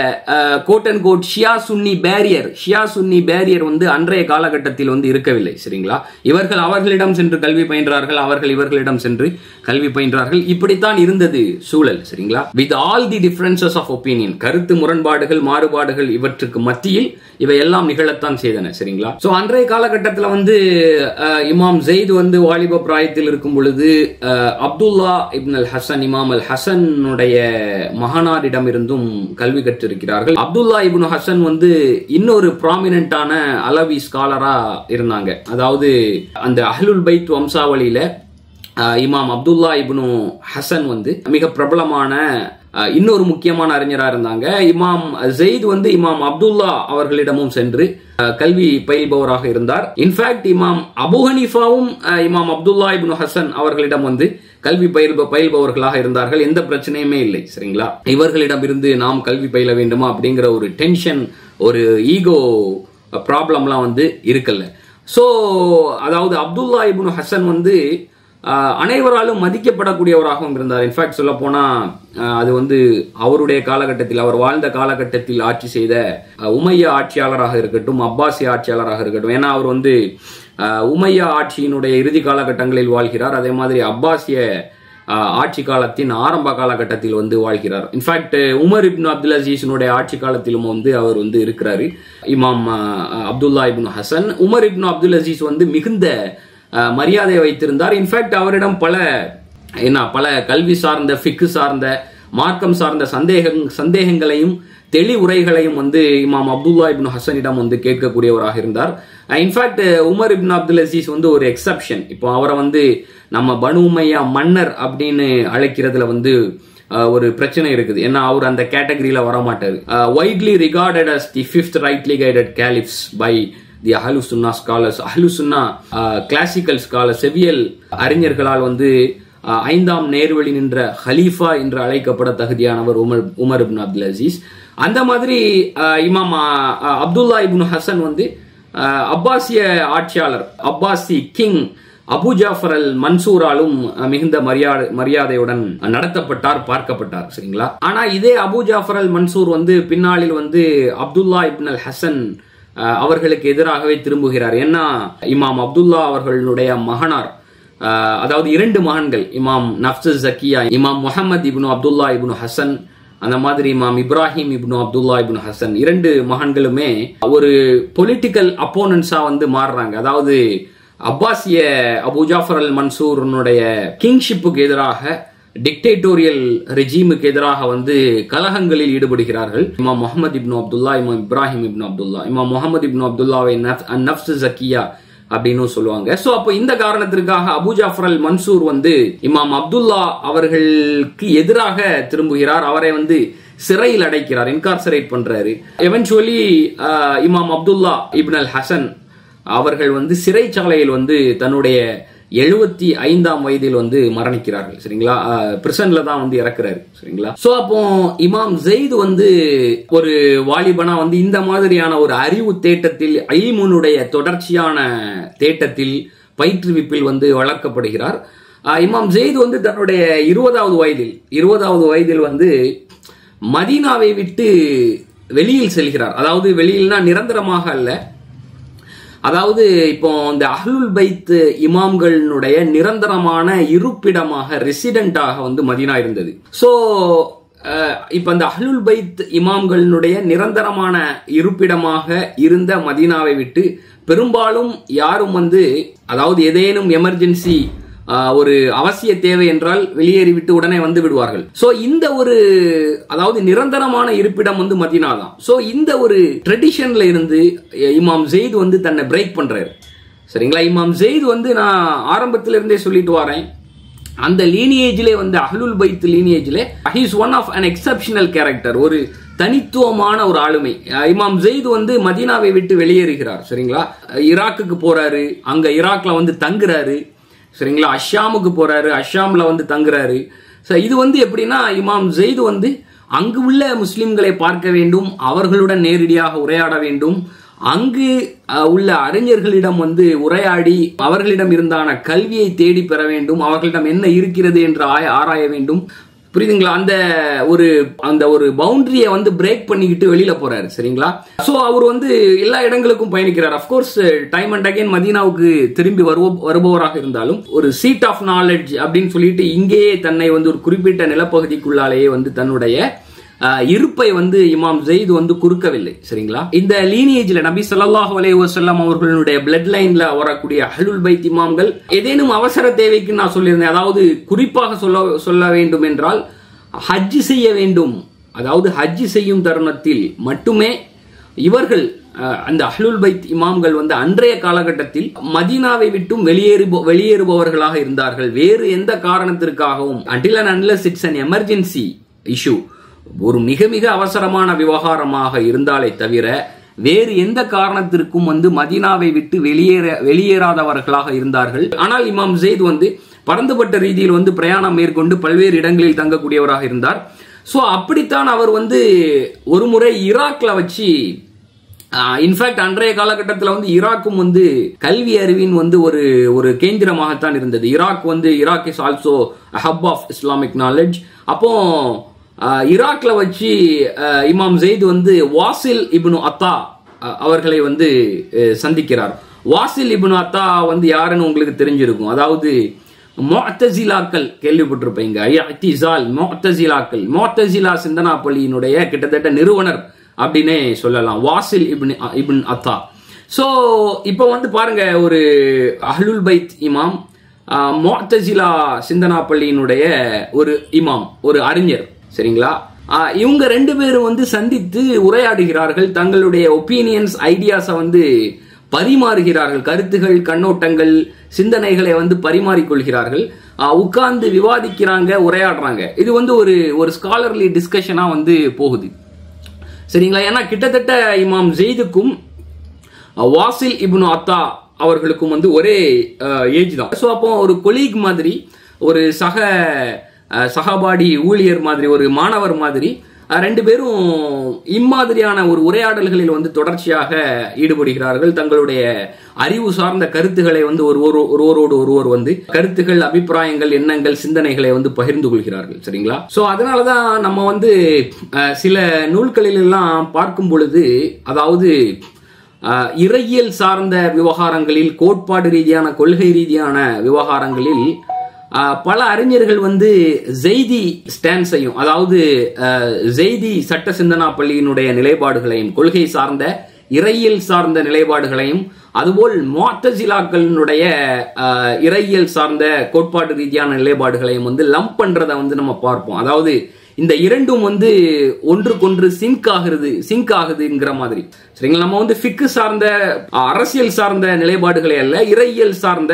quote and quote Shia Sunni barrier Shia Sunni barrier வந்து அன்றைய காலகட்டத்தில் வந்து இருக்கவில்லை சரிங்களா இவர்கள் அவர்களிடம் சென்று கல்வி பயின்றார்கள் அவர்கள் இவர்களிடம் சென்று கல்வி பயின்றார்கள் இப்படித்தான் இருந்தது சூழல் சரிங்களா with all the differences of opinion கருத்து முரண்பாடுகள் மாறுபாடுகள் இவற்றுக்கு மத்தியில் இவை எல்லாம் நிகழத்தான் செய்தன சரிங்களா சோ அன்றைய காலகட்டத்தில் வந்து அஹ், இமாம் ஜெயித் வந்து வாலிப பிராயத்தில் இருக்கும் பொழுது அஹ், அப்துல்லா இப்ன் அல் ஹசன் இமாம் அல் ஹசனுடைய மகனாரிடம் இருந்தும் கல்வி கற்றிருக்கிறார்கள் அப்துல்லா இப்னு ஹசன் வந்து இன்னொரு ப்ராமினண்டான அலவி ஸ்காலரா இருந்தாங்க அதாவது அந்த அஹ்லுல் பைத் வம்சாவளியில அஹ், இமாம் அப்துல்லா இப்னு ஹசன் வந்து மிக பிரபலமான அஹ், இன்னொரு முக்கியமான அறிஞரா இருந்தாங்க இமாம் ஜெயித் வந்து இமாம் அப்துல்லா அவர்களிடமும் சென்று அஹ், கல்வி பயில்பவராக இருந்தார் இன்ஃபேக்ட் இமாம் அபு ஹனீஃபாவும் அஹ், இமாம் அப்துல்லா இப்னு ஹசன் அவர்களிடம் வந்து கல்வி பயில்ப பயில்பவர்களாக இருந்தார்கள் எந்த பிரச்சனையுமே இல்லை சரிங்களா இவர்களிடம் இருந்து நாம் கல்வி பயில வேண்டுமா அப்படிங்கிற ஒரு டென்ஷன் ஒரு ஈகோ ப்ராப்ளம்லாம் வந்து இருக்கல சோ அதாவது அப்துல்லா இப்னு ஹசன் வந்து ஆஹ், அனைவராலும் மதிக்கப்படக்கூடியவராகவும் இருந்தார் இன்ஃபேக்ட் சொல்ல போனா ஆஹ், அது வந்து அவருடைய காலகட்டத்தில் அவர் வாழ்ந்த காலகட்டத்தில் ஆட்சி செய்த ஆஹ், உமையா ஆட்சியாளராக இருக்கட்டும் அப்பாசி ஆட்சியாளராக இருக்கட்டும் ஏன்னா அவர் வந்து ஆஹ், உமையா ஆட்சியினுடைய இறுதி காலகட்டங்களில் வாழ்கிறார் அதே மாதிரி அப்பாசிய ஆஹ், ஆட்சி காலத்தின் ஆரம்ப காலகட்டத்தில் வந்து வாழ்கிறார் இன்ஃபேக்ட் உமர் இப்னு அப்துல் அசீஸினுடைய ஆட்சி காலத்திலும் வந்து அவர் வந்து இருக்கிறாரு இமாம் ஆஹ், Abdullah ibn Hasan Umar ibn Abdul Aziz வந்து மிகுந்த ஆஹ், மரியாதை வைத்திருந்தார் இன்ஃபேக்ட் அவரிடம் பல என்ன பல கல்வி சார்ந்த ஃபிக்கு சார்ந்த மார்க்கம் சார்ந்த சந்தேகம் சந்தேகங்களையும் தெளிவுரைகளையும் வந்து இமாம் அப்துல்லா இப்னு ஹசனிடம் வந்து கேட்கக்கூடியவராக இருந்தார் in fact Umar ibn Abdul Aziz வந்து ஒரு எக்ஸப்ஷன் இப்போ அவரை வந்து நம்ம பனு உமையா மன்னர் அப்படின்னு அழைக்கிறதுல வந்து அஹ், ஒரு பிரச்சனை இருக்குது ஏன்னா அவர் அந்த கேட்டகரியில வர மாட்டாரு widely regarded as the fifth rightly guided caliphs by the Ahlu Sunna scholars Ahlu Sunna classical scholar செவியல் அறிஞர்களால் வந்து அஹ், ஐந்தாம் நேர்வழி நின்ற ஹலீஃபா என்று அழைக்கப்பட தகுதியானவர் Umar Umar ibn Abdul Aziz அந்த மாதிரி அஹ், இமாம் அஹ், அஹ், அப்துல்லா இப்னு ஹசன் வந்து அஹ், அப்பாசிய ஆட்சியாளர் Abbasi king Abu Jafar al மன்சூராலும் அஹ், மிகுந்த மரியாதை மரியாதையுடன் நடத்தப்பட்டார் பார்க்கப்பட்டார் சரிங்களா ஆனா இதே அபு ஜாஃபர் அல் மன்சூர் வந்து பின்னாளில் வந்து அப்துல்லா இப்ன் அல் ஹசன் அஹ், அவர்களுக்கு எதிராகவே திரும்புகிறார் ஏன்னா இமாம் அப்துல்லா அவர்களுடைய மகனார் அஹ், அதாவது இரண்டு மகன்கள் இமாம் நப்சு ஜக்கியா இமாம் முஹம்மது இப்னு அப்துல்லா இப்னு ஹசன் அந்த மாதிரி இமாம் இப்ராஹிம் இப்னு அப்துல்லா இப்னு ஹசன் இரண்டு மகன்களுமே ஒரு பொலிட்டிக்கல் அப்போனன்ஸா வந்து மாறுறாங்க அதாவது அப்பாசிய அபு ஜாஃபர் அல் மன்சூரனுடைய கிங்ஷிப்புக்கு எதிராக டிக்டேட்டோரியல் ரெஜீமுக்கு எதிராக வந்து கலகங்களில் ஈடுபடுகிறார்கள் இமாம் முகமது இப்னு அப்துல்லா இமாம் இப்ராஹிம் இப்னு அப்துல்லா இமாம் முகமது இப்னு அப்துல்லாவை நஃப்- நஃப்ஸ் ஜக்கியா அப்படின்னு சொல்லுவாங்க சோ அப்போ இந்த காரணத்திற்காக அபு ஜாஃபர் அல் மன்சூர் வந்து இமாம் அப்துல்லா அவர்களுக்கு எதிராக திரும்புகிறார் அவரை வந்து சிறையில் அடைக்கிறார் இன்கார்சரேட் பண்றாரு எவென்ச்சுவலி இமாம் அப்துல்லா இப்ன் அல் ஹசன் அவர்கள் வந்து சிறைச்சாலையில் வந்து தன்னுடைய எழுபத்தி ஐந்தாம் வயதில் வந்து மரணிக்கிறார்கள் சரிங்களா பிரிசன்ல தான் வந்து இறக்குறாரு சரிங்களா சோ அப்போ இமாம் ஜெயித் வந்து ஒரு வாலிபனா வந்து இந்த மாதிரியான ஒரு அறிவு தேட்டத்தில் ஐமுனுடைய தொடர்ச்சியான தேட்டத்தில் பயிற்றுவிப்பில் வந்து வளர்க்கப்படுகிறார் ஆஹ் இமாம் ஜெயித் வந்து தன்னுடைய இருபதாவது வயதில் இருபதாவது வயதில் வந்து மதீனாவை விட்டு வெளியில் செல்கிறார் அதாவது வெளியில்னா நிரந்தரமாக அல்ல அதாவது இப்போ இந்த அஹ்லுல் பைத் இமாம்களினுடைய நிரந்தரமான இருப்பிடமாக ரெசிடென்டாக வந்து மதீனா இருந்தது ஸோ இப்ப இந்த அஹ்லுல் பைத் இமாம்களினுடைய நிரந்தரமான இருப்பிடமாக இருந்த மதீனாவை விட்டு பெரும்பாலும் யாரும் வந்து அதாவது ஏதேனும் எமர்ஜென்சி ஒரு அவசிய தேவை என்றால் வெளியேறிவிட்டு உடனே வந்து விடுவார்கள் சோ இந்த ஒரு அதாவது நிரந்தரமான இருப்பிடம் வந்து மதினா தான் சோ இந்த ஒரு ட்ரெடிஷன்ல இருந்து இமாம் ஜெயித் வந்து தன்னை பிரேக் பண்றாரு சரிங்களா இமாம் ஜெயித் வந்து நான் ஆரம்பத்துல இருந்தே சொல்லிட்டு வரேன் அந்த லீனியேஜ்ல வந்து அஹ்லுல் பைத் லீனியேஜ்ல he's one of an exceptional character ஒரு தனித்துவமான ஒரு ஆளுமை இமாம் ஜெயித் வந்து மதீனாவை விட்டு வெளியேறுகிறார் சரிங்களா ஈராக்குக்கு போறாரு அங்க ஈராக்ல வந்து தங்குறாரு சரிங்களா அஷாமுக்கு போறாரு அஷாம்ல வந்து தங்குறாரு இது வந்து எப்படின்னா இமாம் ஜெயித் வந்து அங்கு உள்ள முஸ்லிம்களை பார்க்க வேண்டும் அவர்களுடன் நேரடியாக உரையாட வேண்டும் அங்கு உள்ள அறிஞர்களிடம் வந்து உரையாடி அவர்களிடம் இருந்தான கல்வியை தேடி பெற வேண்டும் அவர்களிடம் என்ன இருக்கிறது என்று ஆராய வேண்டும் புரியுதுங்களா அந்த ஒரு அந்த ஒரு பவுண்டரியை வந்து பிரேக் பண்ணிக்கிட்டு வெளியில போறாரு சரிங்களா சோ அவர் வந்து எல்லா இடங்களுக்கும் பயணிக்கிறார் அப்கோர்ஸ் டைம் அண்ட் அகைன் மதீனாவுக்கு திரும்பி வருவ வருபவராக இருந்தாலும் ஒரு சீட் ஆஃப் நாலேஜ் அப்படின்னு சொல்லிட்டு இங்கேயே தன்னை வந்து ஒரு குறிப்பிட்ட நிலப்பகுதிக்குள்ளாலேயே வந்து தன்னுடைய இருப்பை வந்து இமாம் ஜெயித் வந்து குறுக்கவில்லை சரிங்களா இந்த லீனியேஜ்ல நபி சொல்லாஹு அலே வசல்லாம் அவர்களுடைய பிளட் லைன்ல வரக்கூடிய அஹலுல் பைத் இமாம்கள் ஏதேனும் அவசர தேவைக்கு நான் சொல்லியிருந்தேன் அதாவது குறிப்பாக சொல்ல சொல்ல வேண்டும் என்றால் ஹஜ் செய்ய வேண்டும் அதாவது ஹஜ் செய்யும் தருணத்தில் மட்டுமே இவர்கள் அந்த அஹ்லுல் பைத் இமாம்கள் வந்து அன்றைய காலகட்டத்தில் மதீனாவை விட்டும் வெளியேறு வெளியேறுபவர்களாக இருந்தார்கள் வேறு எந்த காரணத்திற்காகவும் until and unless it's an emergency issue ஒரு மிக மிக அவசரமான விவகாரமாக இருந்தாலே தவிர வேறு எந்த காரணத்திற்கும் வந்து மதீனாவை விட்டு வெளியேற வெளியேறாதவர்களாக இருந்தார்கள் ஆனால் இமாம் ஜெயித் வந்து பரந்துபட்ட ரீதியில் வந்து பிரயாணம் மேற்கொண்டு பல்வேறு இடங்களில் தங்கக்கூடியவராக இருந்தார் ஸோ அப்படித்தான் அவர் வந்து ஒரு முறை ஈராக்ல வச்சு இன்ஃபேக்ட் அன்றைய காலகட்டத்தில் வந்து ஈராக்கும் வந்து கல்வி அறிவின் வந்து ஒரு ஒரு கேந்திரமாகத்தான் இருந்தது ஈராக் வந்து Iraq is also hub of Islamic knowledge அப்போ ஈராக்ல வச்சு இமாம் ஜெயித் வந்து வாசில் இப்னு அத்தா அவர்களை வந்து சந்திக்கிறார் வாசில் இப்னு அத்தா வந்து யாருன்னு உங்களுக்கு தெரிஞ்சிருக்கும் அதாவது மொத்தசிலாக்கள் கேள்விப்பட்டிருப்பீங்க ஐயால் மொத்தசிலாக்கள் மொத்தசிலா சிந்தனா பள்ளியினுடைய கிட்டத்தட்ட நிறுவனர் அப்படின்னே சொல்லலாம் வாசில் இப்னு இப்ன் அத்தா ஸோ இப்போ வந்து பாருங்க ஒரு அஹ்லுல் பைத் இமாம் மொத்தசிலா சிந்தனா பள்ளியினுடைய ஒரு இமாம் ஒரு அறிஞர் சரிங்களா இவங்க ரெண்டு பேரும் வந்து சந்தித்து உரையாடுகிறார்கள் தங்களுடைய ஒப்பீனியன்ஸ் ஐடியாஸை வந்து பரிமாறுகிறார்கள் கருத்துகள் கண்ணோட்டங்கள் சிந்தனைகளை வந்து பரிமாறிக்கொள்கிறார்கள் உட்கார்ந்து விவாதிக்கிறாங்க உரையாடுறாங்க இது வந்து ஒரு ஒரு ஸ்காலர்லி டிஸ்கஷனா வந்து போகுது சரிங்களா ஏன்னா கிட்டத்தட்ட இமாம் ஜெயிதுக்கும் வாசில் இப்னு அத்தா அவர்களுக்கும் வந்து ஒரே ஏஜ் தான் ஸோ அப்போ ஒரு கொலீக் மாதிரி ஒரு சக சகாபாடி ஊழியர் மாதிரி ஒரு மாணவர் மாதிரி ரெண்டு பேரும் இம்மாதிரியான ஒரு உரையாடல்களில் வந்து தொடர்ச்சியாக ஈடுபடுகிறார்கள் தங்களுடைய அறிவு சார்ந்த கருத்துக்களை வந்து ஒரு ஒருவரோடு ஒருவர் வந்து கருத்துக்கள் அபிப்பிராயங்கள் எண்ணங்கள் சிந்தனைகளை வந்து பகிர்ந்து கொள்கிறார்கள் சரிங்களா சோ அதனாலதான் நம்ம வந்து சில நூல்களில் எல்லாம் பார்க்கும் பொழுது அதாவது இறையியல் சார்ந்த விவகாரங்களில் கோட்பாடு ரீதியான கொள்கை ரீதியான விவகாரங்களில் பல அறிஞர்கள் வந்து ஜெய்தி ஸ்டான்ஸையும் அதாவது ஜெய்தி சட்ட சிந்தனா பள்ளியினுடைய நிலைப்பாடுகளையும் கொள்கை சார்ந்த இறையியல் சார்ந்த நிலைப்பாடுகளையும் அதுபோல் மோத்தசிலாக்களினுடைய இறையியல் சார்ந்த கோட்பாடு ரீதியான நிலைப்பாடுகளையும் வந்து லம்ப் பண்றதை வந்து நம்ம பார்ப்போம் அதாவது இந்த இரண்டும் வந்து ஒன்றுக்கொன்று சிங்க் ஆகுறது சிங்க் ஆகுதுங்கிற மாதிரி சரிங்களா நம்ம வந்து ஃபிக்கு சார்ந்த அரசியல் சார்ந்த நிலைப்பாடுகளை அல்ல இறையியல் சார்ந்த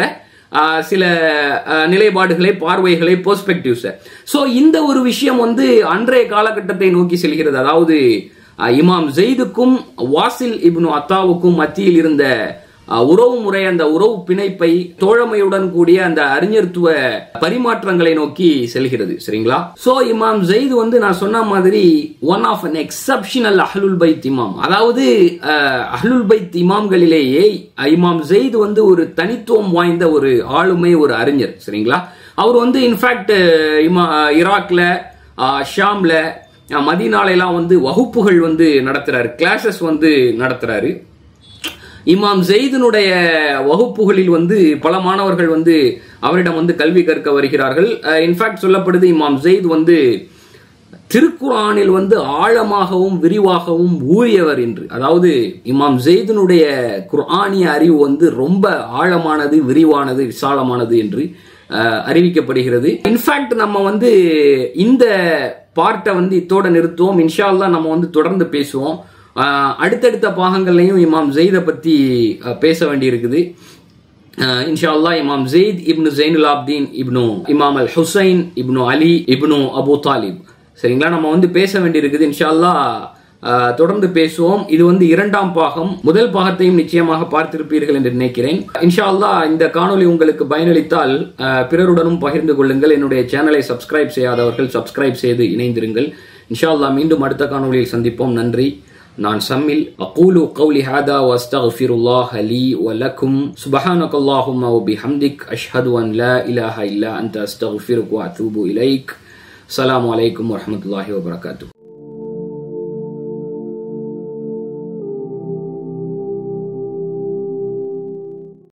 ஆஹ், சில ஆஹ், நிலைப்பாடுகளை பார்வைகளை பெர்ஸ்பெக்டிவ்ஸ் சோ இந்த ஒரு விஷயம் வந்து அன்றைய காலகட்டத்தை நோக்கி செல்கிறது அதாவது ஆஹ், இமாம் ஜெயிதுக்கும் வாசில் இப்னு அத்தாவுக்கும் மத்தியில் இருந்த அஹ், உறவு முறை அந்த உறவு பிணைப்பை தோழமையுடன் கூடிய அந்த அறிஞர்த்துவ பரிமாற்றங்களை நோக்கி செல்கிறது சரிங்களா சோ இமாம் ஜெயித் வந்து நான் சொன்ன மாதிரி one of an exceptional Ahlul Bayt imam அதாவது அஹ், அஹ்லுல் பைத் இமாம்களிலேயே அஹ், இமாம் ஜெயித் வந்து ஒரு தனித்துவம் வாய்ந்த ஒரு ஆளுமை ஒரு அறிஞர் சரிங்களா அவர் வந்து இன்ஃபேக்ட் இமா ஈராக்ல அஹ், ஷாம்ல அஹ், மதீனால எல்லாம் வந்து வகுப்புகள் வந்து நடத்துறாரு கிளாஸஸ் வந்து நடத்துறாரு இமாம் ஜெயிதனுடைய வகுப்புகளில் வந்து பல மாணவர்கள் வந்து அவரிடம் வந்து கல்வி கற்க வருகிறார்கள் இன்ஃபேக்ட் சொல்லப்படுது இமாம் ஜெயித் வந்து திருக்குரானில் வந்து ஆழமாகவும் விரிவாகவும் ஊறியவர் என்று அதாவது இமாம் ஜெயிதனுடைய குர்ஆனிய அறிவு வந்து ரொம்ப ஆழமானது விரிவானது விசாலமானது என்று அஹ், அறிவிக்கப்படுகிறது இன்ஃபேக்ட் நம்ம வந்து இந்த பார்ட்டை வந்து இத்தோட நிறுத்துவோம் இன்ஷா அல்லாஹ் நம்ம வந்து தொடர்ந்து பேசுவோம் அஹ், அடுத்தடுத்த பாகங்கள்லையும் இமாம் ஜெயிதை பத்தி அஹ், பேச வேண்டியிருக்குது அஹ், இன்ஷா அல்லாஹ் இமாம் ஜெயித் இப்னு ஜெயினுல் ஆப்தீன் இப்னு இமாம் அல் ஹுசைன் இப்னு அலி இப்னு அபு தாலிப் சரிங்களா நம்ம வந்து பேச வேண்டியிருக்குது இன்ஷா அல்லாஹ் அஹ், தொடர்ந்து பேசுவோம் இது வந்து இரண்டாம் பாகம் முதல் பாகத்தையும் நிச்சயமாக பார்த்திருப்பீர்கள் என்று நினைக்கிறேன் இன்ஷா அல்லாஹ் இந்த காணொளி உங்களுக்கு பயனளித்தால் அஹ், பிறருடனும் பகிர்ந்து கொள்ளுங்கள் என்னுடைய சேனலை சப்ஸ்கிரைப் செய்யாதவர்கள் சப்ஸ்கிரைப் செய்து இணைந்திருங்கள் இன்ஷா அல்லாஹ் மீண்டும் அடுத்த காணொளியில் சந்திப்போம் நன்றி நான் சம்மில் அகூலு கௌலி ஹாதா வஸ்தக்ஃபிருல்லாஹ் லி வலக்கும் சுபஹானக அல்லாஹும்ம வபிஹம்திக் அஷ்ஹது அன் லா இலாஹ இல்லா அன்த அஸ்தக்ஃபிருக வ அத்தூபு இலைக் அஸ்ஸலாமு அலைக்கும் வரஹ்மத்துல்லாஹி வபரகாத்துஹு